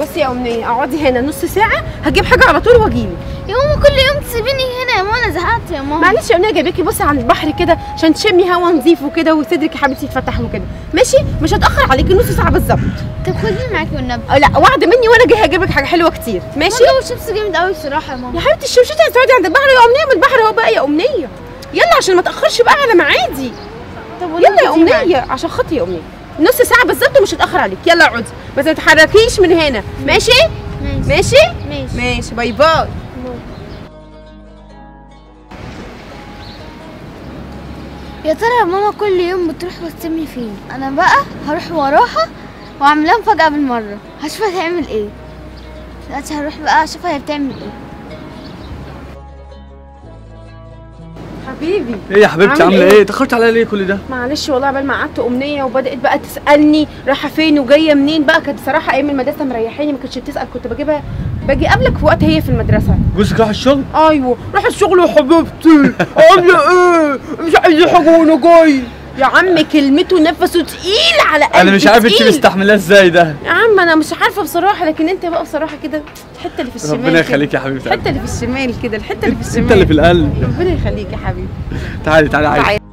بصي يا امنيه اقعدي هنا نص ساعه هجيب حاجه على طول واجيلك يا ماما كل يوم تسيبيني هنا يا ماما انا زهقت يا ماما معلش يا امنيه جايباكي بصي على البحر كده عشان تشمي هوا نظيف وكده وصدرك يا حبيبتي يتفتح وكده ماشي مش هتاخر عليكي نص ساعه بالظبط طب خديني معاكي والنبي أه لا وعد مني وانا جاي هجيب لك حاجه حلوه كتير ماشي ماما الشيبس جامد قوي الصراحه يا يا ماما حبيبتي الشمشيت هتقعدي عند البحر يا امنيه من البحر اهو بقى يا امنيه يلا عشان ما تاخرش بقى على ميعادي طب يلا يا امنيه عشان خاطري يا امنيه نص ساعه بالظبط ومش هتاخر عليك يلا اقعدي بس ما تتحركيش من هنا ماشي ماشي ماشي ماشي ماشي باي باي يا ترى يا ماما كل يوم بتروح وتسمي فين انا بقى هروح وراها واعمل لها مفاجاه بالمره هشوفها هتعمل ايه دلوقتي هروح بقى اشوفها هي بتعمل ايه حبيبي ايه يا حبيبتي عامل عامله إيه؟ ايه اتاخرت عليا ليه كل ده معلش والله قبل ما قعدت امنيه وبدات بقى تسالني رايحه فين وجايه منين بقى كانت صراحه ايام المدرسه مريحاني ما كانتش بتسال كنت بجيبها باجي قبلك في وقت هي في المدرسه جوزك راح الشغل ايوه راح الشغل يا حبيبتي عامله ايه مش عايزه حاجه وانا جاي يا عم كلمته نفسه تقيل على قلبي انا مش عارف انت تقيل. مستحملاه ازاي ده يا عم انا مش عارفه بصراحه لكن انت بقى بصراحه كده الحته اللي في الشمال ربنا كده. يخليك يا حبيبتي الحته اللي في الشمال كده الحته اللي في الشمال انت اللي في القلب ربنا يخليك يا حبيبي تعالي تعالي عايز تعالي.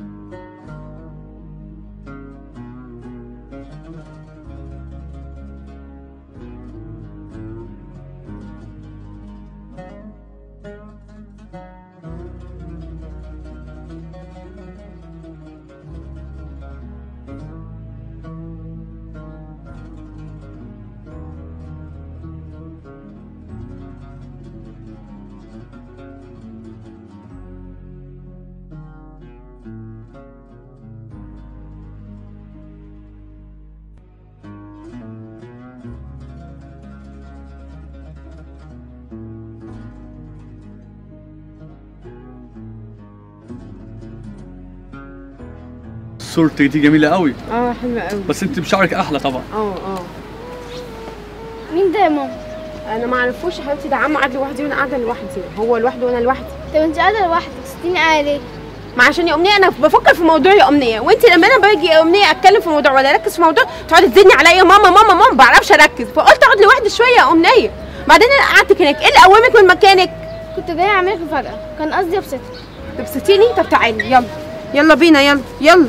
صورتك دي جميله قوي اه حلوه قوي بس انت بشعرك احلى طبعا اه اه مين ده يا ماما انا ما اعرفوش يا حبيبتي ده عم قاعد لوحدي وانا قاعده لوحدي هو لوحده وانا لوحدي طب انت قاعده لوحدك ستيني قاعده ليه ما عشان يا امنيه انا بفكر في موضوع يا امنيه وانت لما انا باجي يا امنيه اتكلم في موضوع ولا اركز في موضوع تقعدي تزني عليا ماما ماما ماما ما بعرفش اركز فقلت اقعد لوحدي شويه يا امنيه بعدين انا قعدتك هناك ايه اللي قومك من مكانك كنت جايه اعمل لك مفاجاه كان قصدي ابسطك تبسطيني طب تعالي يلا يلا بينا يلا يلا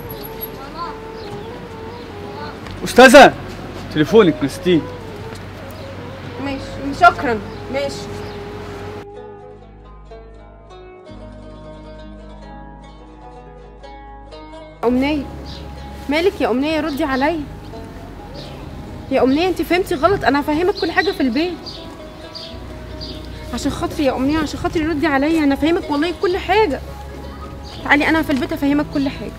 استاذه تليفونك نسيتيه ماشي شكرا ماشي أمنية مالك يا أمنية ردي عليا يا أمنية أنت فهمتي غلط أنا هفهمك كل حاجة في البيت عشان خاطري يا أمنية عشان خاطري ردي عليا أنا هفهمك والله كل حاجة تعالي أنا في البيت هفهمك كل حاجة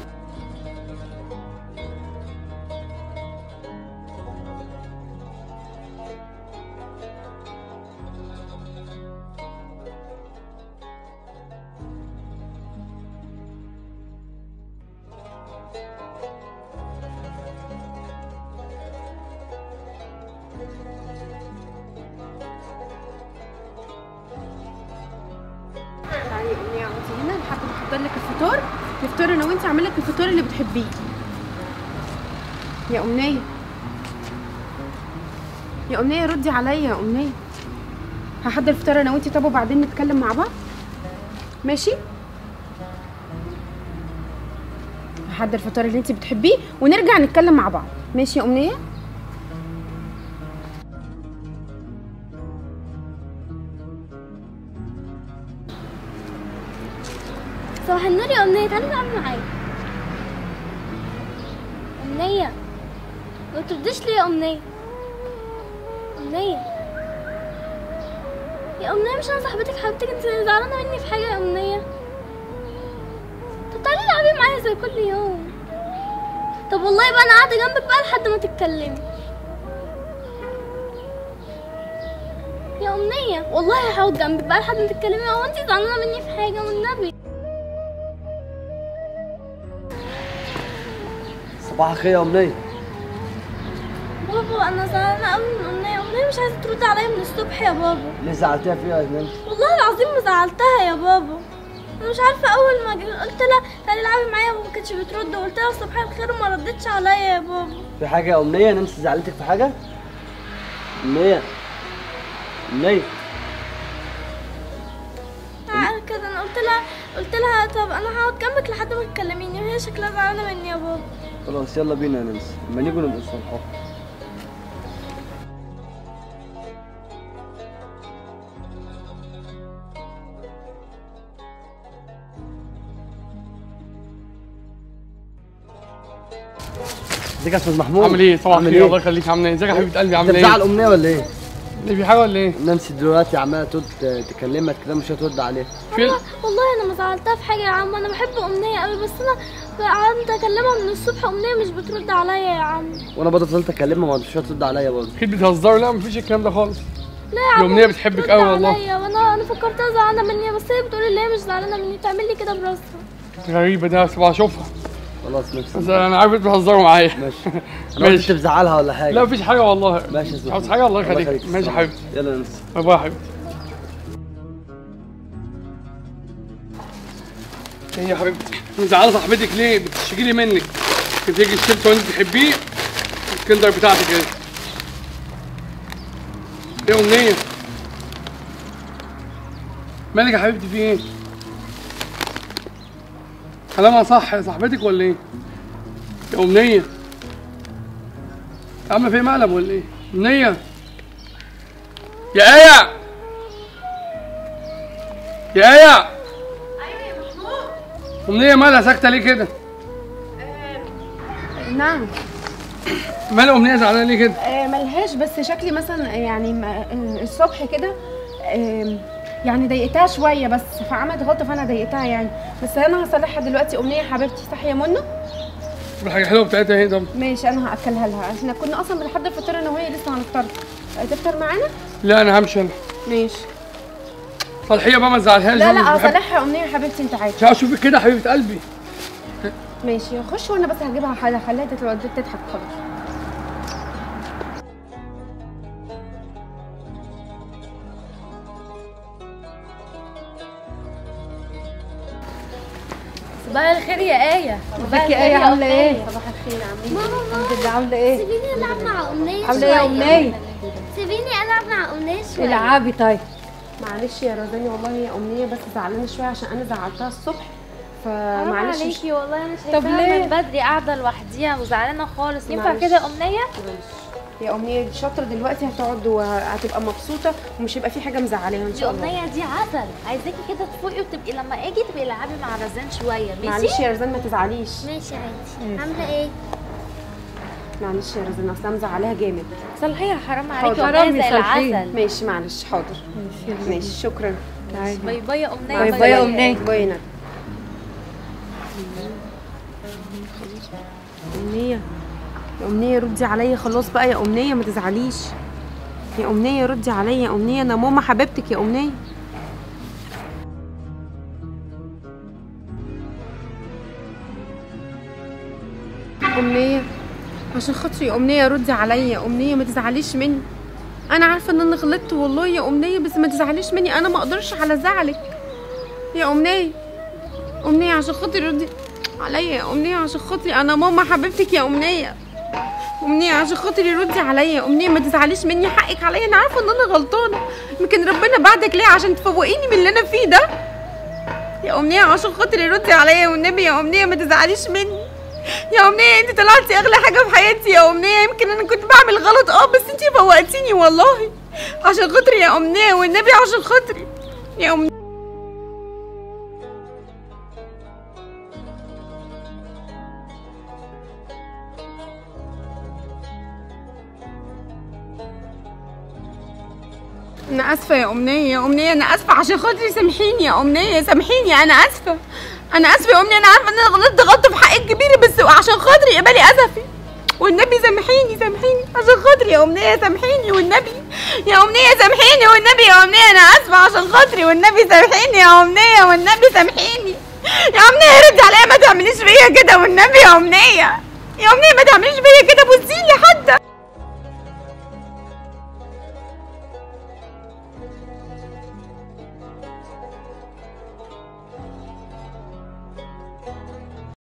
تعالي يا أمنية اقعدي هنا لحد ما أحضر لك الفطار نفطر أنا وأنت أعمل لك الفطار اللي بتحبيه يا أمنية يا أمنية ردي عليا يا أمنية هحضر الفطار أنا وأنت طب وبعدين نتكلم مع بعض ماشي هحضر الفطار اللي أنت بتحبيه ونرجع نتكلم مع بعض ماشي يا أمنية صباح النور يا أمنية تعالي العبي معايا أمنية ما بترديش ليه يا أمنية أمنية يا أمنية مش أنا صاحبتك حبيبتك أنت زعلانة مني في حاجة يا أمنية طب تعالي العبي معايا زي كل يوم طب والله بقى أنا قاعدة جنبك بقى لحد ما تتكلمي يا أمنية والله هقعد جنبك بقى لحد ما تتكلمي هو أنت زعلانة مني في حاجة والنبي صباح الخير يا أمنية بابا انا زعلانه قوي من امنيه امنيه مش عايزه ترد عليا من الصبح يا بابا ليه زعلتيها فيها يا جنان؟ والله العظيم ما زعلتها يا بابا انا مش عارفه اول ما جي- قلت لها تعالي العبي معايا وما كانتش بترد وقلت لها صباح الخير وما ردتش عليا يا بابا في حاجة يا أمنية نمسي زعلتك في حاجة؟ أمنية أمنية عارف كده انا قلت لها قلت لها طب انا هقعد جنبك لحد ما تكلميني وهي شكلها زعلانه مني يا بابا خلاص يلا بينا ننسى لما نيجوا نبقى نصلحوها ازيك يا استاذ محمود عامل ايه طبعا عامل خير ايه الله يخليك عامل ايه ازيك يا حبيبه قلبي انت عامل بتزعل ايه امنيه ولا ايه ليه في حاجه ولا ايه نانسي دلوقتي عماله تقعد تكلمك كده مش هترد عليها في والله انا ما زعلتها في حاجه يا عم انا بحب امنيه قوي بس انا قعدت اكلمها من الصبح امنيه مش بترد عليا يا عم وانا برضه فضلت اكلمها ما مش هترد عليا برضه اكيد بتهزروا لا مفيش الكلام ده خالص لا يا عم الأمنية بتحبك بترد قوي والله. عليا وانا انا فكرتها زعلانه مني بس هي بتقولي لي هي مش زعلانه مني تعمل لي كده براسها غريبه ده بس اشوفها خلاص ماشي بس انا عارف بتهزروا معايا ماشي انا قلت ماشي. انت بتزعلها ولا حاجه لا مفيش حاجه والله ماشي يا مش استاذ عاوز محمود. حاجه الله الله يخليك يخليك. ماشي يا حبيبتي يلا ننسى باي باي يا حبيبتي ايه يا حبيبتي مزعله صاحبتك ليه بتشتكي لي منك تيجي الشيبس وانت تحبيه الكندر بتاعتك ايه ايه امنيه مالك يا حبيبتي في ايه كلامها صح يا صاحبتك ولا ايه يا امنيه يا عم في مقلب ولا ايه امنيه يا ايه يا ايه ايوه يا محمود امنيه مالها ساكته ليه كده نعم مال امنيه زعلانه ليه كده آه، ملهاش بس شكلي مثلا يعني م- آه، الصبح كده آم، يعني ضايقتها شويه بس فعملت غلطه فانا ضايقتها يعني بس انا هصالحها دلوقتي امنيه حبيبتي صح يا منى الحاجه حلوه بتاعتها اهي طب ماشي انا هاكلها لها احنا كنا اصلا بنحضر فطار انا وهي لسه هنفطر آه، تفطر معانا لا انا همشي انا ماشي صالحيه بقى ما تزعلهاش لا مش لا بحب- اصالحها يا امنيه حبيبتي انت عادي مش عاوز اشوفك كده يا حبيبه قلبي ماشي خش وانا بس هجيبها حاجه خليها تتوضى تضحك خلاص صباح الخير يا آية صباح ازيك يا الخير ايه عامله أمنية. ايه صباح الخير عامله ايه الحمد لله عامله ايه سيبيني العب مع امنيه عامله ايه يا امنيه سيبيني العب مع امنيه شويه العبي طيب معلش يا رزاني والله هي امنيه بس زعلانه شويه عشان انا زعلتها الصبح حرام فمعلش مش عليكي والله انا طب شايفاها ليه؟ من بدري قاعده لوحديها وزعلانه خالص ينفع معلش. كده يا امنيه يا امنيه دي شاطره دلوقتي هتقعد وهتبقى مبسوطه ومش هيبقى في حاجه مزعلاها ان دي شاء الله امنيه دي عسل عايزاكي كده تفوقي وتبقي لما اجي تبقي العبي مع رزان شويه معلش ماشي يا رزان ما تزعليش ماشي عادي عامله ايه معلش يا رزان اصل انا مزعلاها جامد صلحيها حرام عليكي حاضر. امنيه زي العسل ماشي معلش حاضر ماشي شكرا باي باي يا امنيه باي باي يا امنيه باي نعم. امنيه يا امنيه ردي عليا خلاص بقى يا امنيه ما تزعليش يا امنيه ردي عليا يا امنيه انا ماما حبيبتك يا امنيه امنيه عشان خاطري يا امنيه ردي عليا يا امنيه ما تزعليش مني انا عارفه ان انا غلطت والله يا امنيه بس ما تزعليش مني انا ما اقدرش على زعلك يا امنيه امنيه عشان خاطري ردي عليا يا امنيه عشان خاطري انا ماما حبيبتك يا امنيه امنيه عشان خاطري ردي عليا يا امنيه ما تزعليش مني حقك عليا انا عارفه ان انا غلطانه يمكن ربنا بعدك ليه عشان تفوقيني من اللي انا فيه ده يا امنيه عشان خاطري ردي عليا والنبي يا امنيه ما تزعليش مني يا امنيه انت طلعتي اغلى حاجه في حياتي يا امنيه يمكن انا كنت بعمل غلط اه بس انت فوقتيني والله عشان خاطري يا امنيه والنبي عشان خاطري يا امنيه انا اسفه يا امنيه يا امنيه انا اسفه عشان خاطري سامحيني يا امنيه سامحيني انا اسفه انا اسفه يا امنيه انا عارفه ان انا غلطت غلطه في حقك كبيره بس عشان خاطري اقبلي اسفي والنبي سامحيني سامحيني عشان خاطري يا امنيه سامحيني والنبي يا امنيه سامحيني والنبي يا امنيه انا اسفه عشان خاطري والنبي سامحيني يا امنيه والنبي سامحيني يا امنيه ردي عليا ما تعمليش فيا كده والنبي يا امنيه يا امنيه ما تعمليش فيا كده بصيلي حتى